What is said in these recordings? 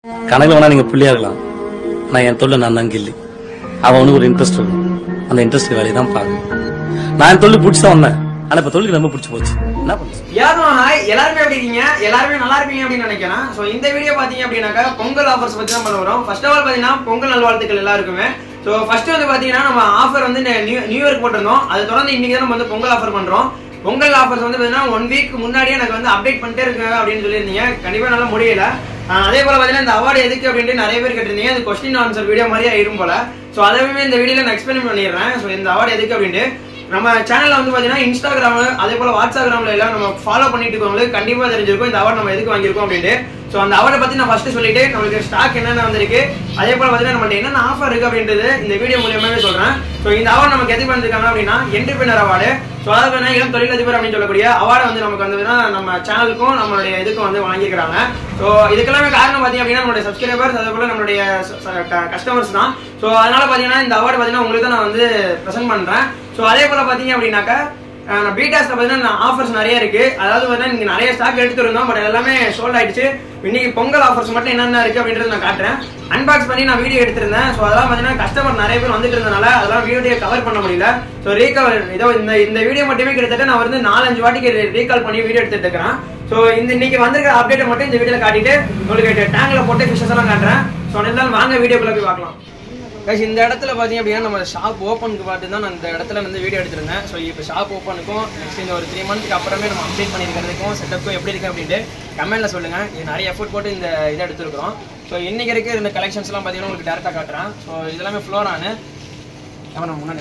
கணக்கு வேணா நீங்க புள்ளியா இருக்கலாம் நான் என் தொழில் நான் தான் கில்லி அவனுக்கு ஒரு இன்ட்ரெஸ்ட் இருக்கும் அந்த இன்ட்ரெஸ்ட் வேலையை தான் பார்க்கணும் நான் என் தொழில் பிடிச்சி தான் வந்தேன் ஆனா இப்ப தொழிலுக்கு ரொம்ப பிடிச்சி போச்சு என்ன பண்ணுச்சு யாரும் ஹாய் எல்லாருமே எப்படி இருக்கீங்க எல்லாருமே நல்லா இருப்பீங்க அப்படின்னு நினைக்கிறேன் ஸோ இந்த வீடியோ பார்த்தீங்க அப்படின்னாக்கா பொங்கல் ஆஃபர்ஸ் பற்றி தான் பண்ண வரோம் ஃபர்ஸ்ட் ஆஃப் ஆல் பார்த்தீங்கன்னா பொங்கல் நல்வாழ்த்துக்கள் எல்லாருக்குமே ஸோ ஃபர்ஸ்ட் வந்து பார்த்தீங்கன்னா நம்ம ஆஃபர் வந்து நெ- நியூ நியூ இயர்க்கு போட்டிருந்தோம் அதை தொடர்ந்து இன்னைக்கு தான் நம்ம வந்து பொங்கல் ஆஃபர் பண்றோம் பொங்கல் ஆஃபர்ஸ் வந்து பார்த்தீங்கன்னா ஒன் வீக் முன்னாடியே எனக்கு வந்து அப்டேட் பண்ணிட்டே இருக்கு அப்படின்னு சொல்லியிருந்தீங்க கண்டிப்பாக நல்லா முடியல ஆஹ் அதே போல பார்த்தீங்கன்னா இந்த அவார்டு எதுக்கு அப்படின்ட்டு நிறைய பேர் கேட்டிருந்தீங்க அது கொஸ்டின் ஆன்சர் வீடியோ மாதிரியே ஆயிரும் போல ஸோ அதையுமே இந்த வீடியோல நான் எக்ஸ்பிளைன் பண்ணிடுறேன் ஸோ இந்த அவார்டு எதுக்கு அப்படின்ட்டு நம்ம சேனல்ல வந்து பாத்தீங்கன்னா இன்ஸ்டாகிராம் அதே போல வாட்ஸ்அப்ல எல்லாம் நம்ம ஃபாலோ பண்ணிட்டு இருக்கவங்களுக்கு கண்டிப்பா தெரிஞ்சிருக்கும் இந்த அவார்ட் நம்ம எதுக்கு வாங்கியிருக்கோம் அப்படின்ட்டு ஸோ அந்த அவார்டை பத்தி நான் ஃபர்ஸ்ட் சொல்லிட்டு நம்மளுக்கு ஸ்டாக் என்னென்ன வந்திருக்கு அதே போல பாத்தீங்கன்னா நம்மள்ட்ட என்னென்ன ஆஃபர் இருக்கு அப்படின்றது இந்த வீடியோ மூலியமாவே சொல்றேன் ஸோ இந்த அவார்டு நமக்கு எதுக்கு வந்திருக்காங்க அப்படின்னா என்டர்பிரினர் அவார்டு ஸோ அதாவது பார்த்தீங்கன்னா இளம் தொழிலதிபர் அப்படின்னு சொல்லக்கூடிய அவார்டை வந்து நமக்கு வந்து பார்த்தீங்கன்னா நம்ம சேனலுக்கும் நம்மளுடைய இதுக்கும் வந்து வாங்கியிருக்கிறாங்க ஸோ இதுக்கெல்லாமே காரணம் பார்த்தீங்க அப்படின்னா நம்மளுடைய சப்ஸ்கிரைபர்ஸ் அதே போல நம்மளுடைய கஸ்டமர்ஸ் தான் ஸோ அதனால பார்த்தீங்கன்னா இந்த அவார்டு பார்த்தீங்கன்னா உங்களுக்கு தான் நான் வந்து ப்ரெசென்ட் பண்றேன் ஸோ அதே போல பார்த்தீங்க அப்படின்னாக்கா அஹ் நான் பீட்டாஸ்ல பார்த்தீங்கன்னா ஆஃபர்ஸ் நிறைய இருக்கு அதாவது பார்த்தீங்கன்னா நீங்க நிறைய ஸ்டாக் எடுத்துருந்தோம் பட் எல்லாமே சோல்ட் ஆயிடுச்சு இன்னைக்கு பொங்கல் ஆஃபர்ஸ் மட்டும் என்னென்ன இருக்கு அப்படின்றத நான் காட்டுறேன் அன்பாக்ஸ் பண்ணி நான் வீடியோ எடுத்திருந்தேன் ஸோ அதெல்லாம் பார்த்தீங்கன்னா கஸ்டமர் நிறைய பேர் வந்துட்டு இருந்தனால அதெல்லாம் வீடியோ கவர் பண்ண முடியல ஸோ ரீகவர் இதோ இந்த இந்த வீடியோ மட்டுமே கிட்டத்தட்ட நான் வந்து நாலஞ்சு வாட்டிக்கு ரீகால் பண்ணி வீடியோ எடுத்துட்டு இருக்கிறேன் ஸோ இந்த இன்னைக்கு வந்திருக்கிற அப்டேட்டை மட்டும் இந்த வீடியோல காட்டிட்டு உங்களுக்கு டேங்க்ல போட்டு ஃபிஷஸ் எல்லாம் காட்டுறேன் ஸோ இருந்தாலும் வாங்க வீடியோக்குள்ள போய் பார்க்கலாம் கைஸ் இந்த இடத்துல பார்த்தீங்க அப்படின்னா நம்ம ஷாப் ஓப்பனுக்கு பார்த்து தான் நான் இந்த இடத்துல வந்து வீடியோ எடுத்திருந்தேன் ஸோ இப்போ ஷாப் ஓப்பனுக்கும் நெக்ஸ்ட் இந்த ஒரு த்ரீ மந்த்துக்கு அப்புறமே நம்ம அப்டேட் பண்ணியிருக்கிறதுக்கும் செட்டப்புக்கும் எப்படி இருக்கு அப்படின்ட்டு கமெண்ட்ல சொல்லுங்க இது நிறைய எஃபோர்ட் போட்டு இந்த இதை எடுத்திருக்கிறோம் ஸோ இன்னைக்கு இருக்க இந்த கலெக்ஷன்ஸ்லாம் பார்த்தீங்கன்னா உங்களுக்கு டேரெக்டாக காட்டுறேன் ஸோ இதெல்லாமே ஃப்ளோரானு நம்ம முன்னாடி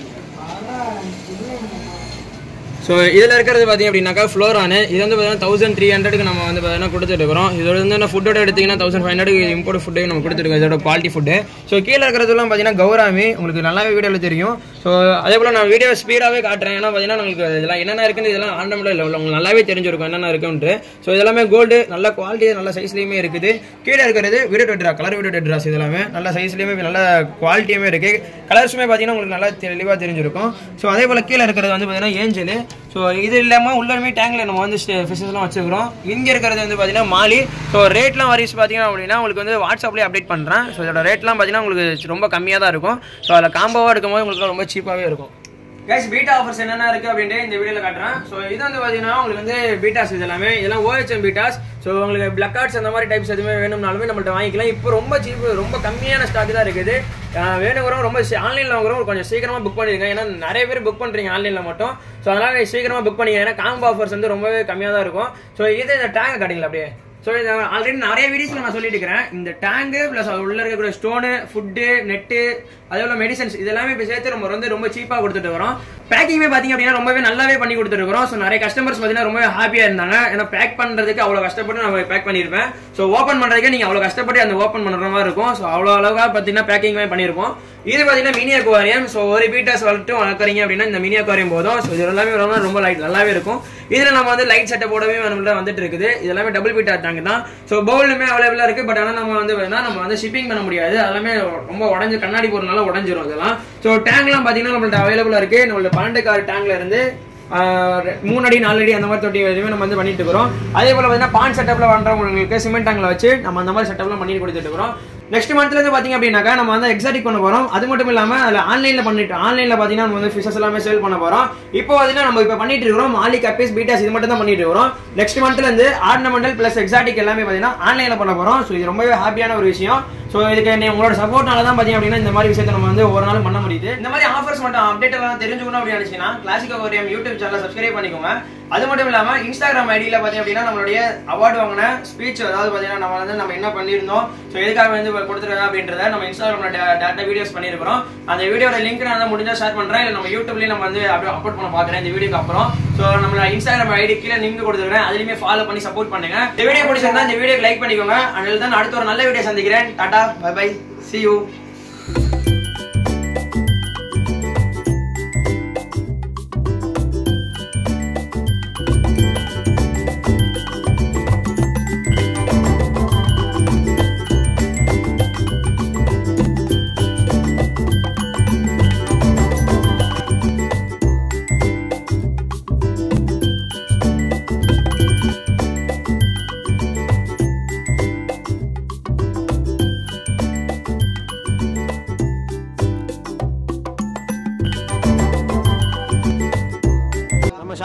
ஸோ இதில் இருக்கிறது பார்த்தீங்க அப்படின்னாக்கா ஃப்ளோரானு இது வந்து பார்த்தீங்கன்னா தௌசண்ட் த்ரீ ஹண்ட்ரடுக்கு நம்ம வந்து பார்த்தீங்கன்னா கொடுத்துட்டு இருக்கிறோம் இதோட வந்து ஃபுட்டோட எடுத்தீங்கன்னா thousand five hundred import food நம்ம கொடுத்துருக்கோம் இதோட குவாலிட்டி ஃபுட்டு ஸோ கீழே இருக்கிறதுலாம் பார்த்தீங்கன்னா கௌராமி உங்களுக்கு நல்லாவே வீடியோவில் தெரியும் ஸோ அதே போல் நான் வீடியோ ஸ்பீடாகவே காட்டுறேன் ஏன்னா பார்த்தீங்கன்னா உங்களுக்கு இதெல்லாம் என்னென்ன இருக்குன்னு இதெல்லாம் ஆண்டமில் இல்லை உங்களுக்கு நல்லாவே தெரிஞ்சிருக்கும் என்னென்ன இருக்குன்ட்டு ஸோ இதெல்லாமே கோல்டு நல்ல குவாலிட்டி நல்ல சைஸ்லேயுமே இருக்குது கீழே இருக்கிறது video tetra colour video tetras இதெல்லாமே நல்ல சைஸ்லேயுமே நல்ல குவாலிட்டியுமே இருக்குது கலர்ஸுமே பார்த்தீங்கன்னா உங்களுக்கு நல்லா தெளிவாக தெரிஞ்சிருக்கும் ஸோ அதே போல் கீழே இருக்கிறது வந்து பார்த்தீங்கன்னா ஏஞ்சலு ஸோ இது இல்லாமல் உள்ளமே டேங்கில் நம்ம வந்து ஃபிஷஸ்லாம் வச்சுக்கிறோம் இங்கே இருக்கிறது வந்து பார்த்தீங்கன்னா மாலி ஸோ ரேட்லாம் வரிஸ் பார்த்தீங்கன்னா அப்படின்னா உங்களுக்கு வந்து வாட்ஸ்அப்லேயே அப்டேட் பண்ணுறேன் ஸோ இதோட ரேட்லாம் பார்த்தீங்கன்னா உங்களுக்கு ரொம்ப கம்மியாக தான் இருக்கும் ஸோ அதில் காம்போவாக எடுக்கும்போது உங்களுக்கு ரொம்ப சீப்பாகவே இருக்கும் கைஸ் பீட்டா ஆஃபர்ஸ் என்னென்ன இருக்கு அப்படின்ட்டு இந்த வீடியோல காட்டுறேன் ஸோ இது வந்து பார்த்தீங்கன்னா உங்களுக்கு வந்து பீட்டாஸ் இது எல்லாமே இதெல்லாம் ஓஹெச்எம் பீட்டாஸ் ஸோ உங்களுக்கு பிளக் கார்ட்ஸ் அந்த மாதிரி டைப்ஸ் எதுவுமே வேணும்னாலுமே நம்மள்ட்ட வாங்கிக்கலாம் இப்போ ரொம்ப சீப் ரொம்ப கம்மியான ஸ்டாக் தான் இருக்குது அஹ் வேணுங்கிறவங்க ரொம்ப ஆன்லைனில் வாங்குறவங்க கொஞ்சம் சீக்கிரமா புக் பண்ணிருங்க ஏன்னா நிறைய பேர் புக் பண்றீங்க ஆன்லைனில் மட்டும் ஸோ அதனால சீக்கிரமா புக் பண்ணிங்க ஏன்னா காம்போ ஆஃபர்ஸ் வந்து ரொம்பவே கம்மியாக தான் இருக்கும் ஸோ இது இந்த டேங்கை காட்டிங்களா அப்படியே ஸோ இது ஆல்ரெடி நிறைய வீடியோஸ்ல நான் சொல்லிட்டு இருக்கிறேன் இந்த டேங்கு ப்ளஸ் உள்ள இருக்கக்கூடிய ஸ்டோனு ஃபுட்டு நெட்டு அதே போல மெடிசன்ஸ் இதெல்லாமே இப்போ சேர்த்து நம்ம வந்து ரொம்ப சீப்பாக கொடுத்துட்டு வரோம் பேக்கிங்மே பார்த்தீங்க அப்படின்னா ரொம்பவே நல்லாவே பண்ணி கொடுத்துட்டு இருக்கிறோம் ஸோ நிறைய கஸ்டமர்ஸ் பார்த்தீங்கன்னா ரொம்பவே ஹாப்பியாக இருந்தாங்க ஏன்னா பேக் பண்ணுறதுக்கு அவ்வளோ கஷ்டப்பட்டு நான் பேக் பண்ணியிருப்பேன் ஸோ ஓப்பன் பண்ணுறதுக்கு நீங்கள் அவ்வளோ கஷ்டப்பட்டு அந்த ஓப்பன் பண்ணுற மாதிரி இருக்கும் ஸோ அவ்வளோ அளவுக்கு பார்த்தீங்கன்னா பேக்கிங்மே பண்ணியிருப்போம் இது பார்த்தீங்கன்னா மினி அக்வாரியம் ஸோ ஒரு பீட்டர்ஸ் வளர்த்து வளர்க்குறீங்க அப்படின்னா இந்த மினி அக்வாரியம் போதும் ஸோ இது எல்லாமே ரொம்ப ரொம்ப லைட் நல்லாவே இருக்கும் இதில் நம்ம வந்து லைட் செட்டப்போடவே நம்மள்ட்ட வந்துட்டு இருக்குது இது எல்லாமே டபுள் பீட்டர் டேங்க் தான் ஸோ பவுலுமே அவைலபிளாக இருக்குது பட் ஆனால் நம்ம வந்து பார்த்தீங்கன்னா நம்ம வந்து ஷிப்பிங் பண்ண முடியாது அதெல்லாமே ரொம்ப உடஞ்சு கண்ணாடி போடுறதுனால உடஞ்சிரும் இதெல்லாம் ஸோ டேங்க்லாம் பார்த்தீங்கன்னா நம்மள்ட்ட அவைலபிளாக இருக்குது நம்மள்ட்ட பன்னெண்டு கார் டேங்க்ல இருந்து ஆஹ் மூணு அடி நாலு அடி அந்த மாதிரி தொட்டி எதுவுமே நம்ம வந்து பண்ணிட்டு இருக்கிறோம் அதே போல பார்த்தீங்கன்னா பான் செட்டப்ல பண்றவங்களுக்கு சிமெண்ட் டேங்க்ல வச்சு நம்ம அந்த மாதிரி செட்டப்லாம் பண்ணி கொடுத்துட்டு இருக்கிறோம் நெக்ஸ்ட் மந்த்ல இருந்து பாத்தீங்க அப்படின்னாக்கா நம்ம வந்து எக்ஸாட்டிக் பண்ண போறோம் அது மட்டும் இல்லாம அதுல ஆன்லைன்ல பண்ணிட்டு ஆன்லைன்ல பாத்தீங்கன்னா நம்ம வந்து ஃபிஷஸ் எல்லாமே சேல் பண்ண போறோம் இப்போ பாத்தீங்கன்னா நம்ம இப்போ பண்ணிட்டு இருக்கிறோம் மாலி கப்பீஸ் பீட்டாஸ் இது மட்டும் தான் பண்ணிட்டு இருக்கிறோம் நெக்ஸ்ட் மந்த்ல இருந்து ஆர்னமெண்டல் பிளஸ் எக்ஸாட்டிக் எல்லாமே பாத்தீங்கன்னா ஆன்லைன்ல பண்ண போறோம் ஸோ இது ரொம்பவே ஹாப்பியான ஒரு விஷயம் ஸோ இதுக்கு நீ உங்களோட சப்போர்ட்னால தான் பாத்தீங்க அப்படின்னா இந்த மாதிரி விஷயத்தை நம்ம வந்து ஒரு நாள் பண்ண முடியுது இந்த மாதிரி ஆஃபர்ஸ் மட்டும் அப்டேட் எல்லாம் தெரிஞ்சுக்கணும் அப்படின்னு நினைச்சீங்கன்னா கிளாசிக் ஓரியம் யூடியூப் சேனல் சப்ஸ்கிரைப் பண்ணிக்கோங்க அது மட்டும் இல்லாம இன்ஸ்டாகிராம் ஐடியில பாத்தீங்க அப்படின்னா நம்மளுடைய அவார்டு வாங்கின ஸ்பீச் அதாவது பாத்தீங்கன்னா நம்ம வந்து நம்ம என்ன பண்ணியிருந்தோம் ஸோ எதுக்காக வந்து கொடுத்துருக்கோம் அப்படின்றத நம்ம இன்ஸ்டாகிராம்ல டேரக்டா வீடியோஸ் பண்ணியிருக்கிறோம் அந்த வீடியோட லிங்க் நான் வந்து முடிஞ்சா ஷேர் பண்றேன் இல்ல நம்ம யூடியூப்லயும் நம்ம வந்து அப்படியே அப்லோட் பண்ண பாக்குறேன் இந்த வீடியோக்கு அப்புறம் ஸோ நம்மளோட இன்ஸ்டாகிராம் ஐடி கீழே லிங்க் கொடுத்துருக்கேன் அதுலயுமே ஃபாலோ பண்ணி சப்போர்ட் பண்ணுங்க இந்த வீடியோ பிடிச்சிருந்தா இந்த வீடியோக்கு லைக் பண்ணிக்கோங்க அதில் தான் அடுத்த ஒரு நல்ல வீடியோ சந்திக்கிறேன் tata bye bye see you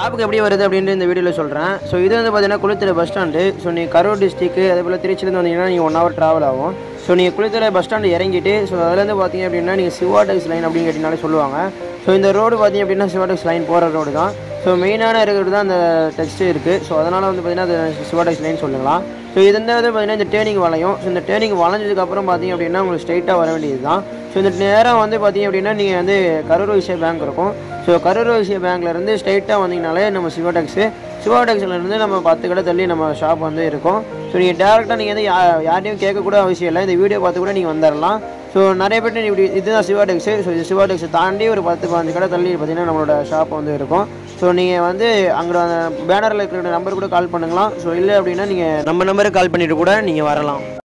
ஷாப்புக்கு எப்படி வருது அப்படின்ட்டு இந்த வீடியோவில் சொல்கிறேன் ஸோ இது வந்து பார்த்தீங்கன்னா குளித்தலை பஸ் ஸ்டாண்டு ஸோ நீங்கள் கரூர் டிஸ்ட்ரிக்கு அதே போல் திருச்சிலேருந்து வந்தீங்கன்னா நீங்கள் ஒன் ஹவர் ட்ராவல் ஆகும் ஸோ நீங்கள் குளித்தலை பஸ் ஸ்டாண்டு இறங்கிட்டு ஸோ அதுலேருந்து பார்த்தீங்க அப்படின்னா நீங்கள் சிவாடெக்ஸ் லைன் அப்படின்னு கேட்டிங்கனாலே சொல்லுவாங்க ஸோ இந்த ரோடு பார்த்தீங்க அப்படின்னா சிவாடெக்ஸ் லைன் போகிற ரோடு தான் ஸோ மெயினான இருக்கிறது தான் அந்த டெக்ஸ்ட் இருக்குது ஸோ அதனால் வந்து பார்த்தீங்கன்னா அது சிவாடெக்ஸ் லைன் சொல்லலாம் ஸோ இது வந்து பார்த்தீங்கன்னா இந்த டேர்னிங் வளையும் ஸோ இந்த டேர்னிங் வளைஞ்சதுக்கப்புறம் பார்த்தீங்க அப்படின்னா உங்களுக்கு ஸ்ட்ரைட்டாக வர வேண்டியது தான் ஸோ இந்த நேரம் வந்து பார்த்தீங்க அப்படின்னா நீங்கள் வந்து கரூர் விஷய பேங்க் இருக்கும் ஸோ கரூர் விஷய பேங்க்லேருந்து ஸ்ட்ரைட்டாக வந்தீங்கனாலே நம்ம சிவாடெக்ஸு சிவாடெக்ஸ்லேருந்து நம்ம பத்து கடை தள்ளி நம்ம ஷாப் வந்து இருக்கும் ஸோ நீங்கள் டேரெக்டாக நீங்கள் வந்து யா யார்ட்டையும் கேட்கக்கூட அவசியம் இல்லை இந்த வீடியோ பார்த்து கூட நீங்கள் வந்துடலாம் ஸோ நிறைய பேர் இப்படி இதுதான் சிவாடெக்ஸு ஸோ இது சிவாடெக்ஸை தாண்டி ஒரு பத்து பதினஞ்சு கடை தள்ளி பார்த்தீங்கன்னா நம்மளோட ஷாப் வந்து இருக்கும் ஸோ நீங்கள் வந்து அங்கே பேனரில் இருக்கிற நம்பர் கூட கால் பண்ணுங்களாம் ஸோ இல்லை அப்படின்னா நீங்கள் நம்ம நம்பருக்கு கால் பண்ணிட்டு கூட நீங்கள் வரலாம்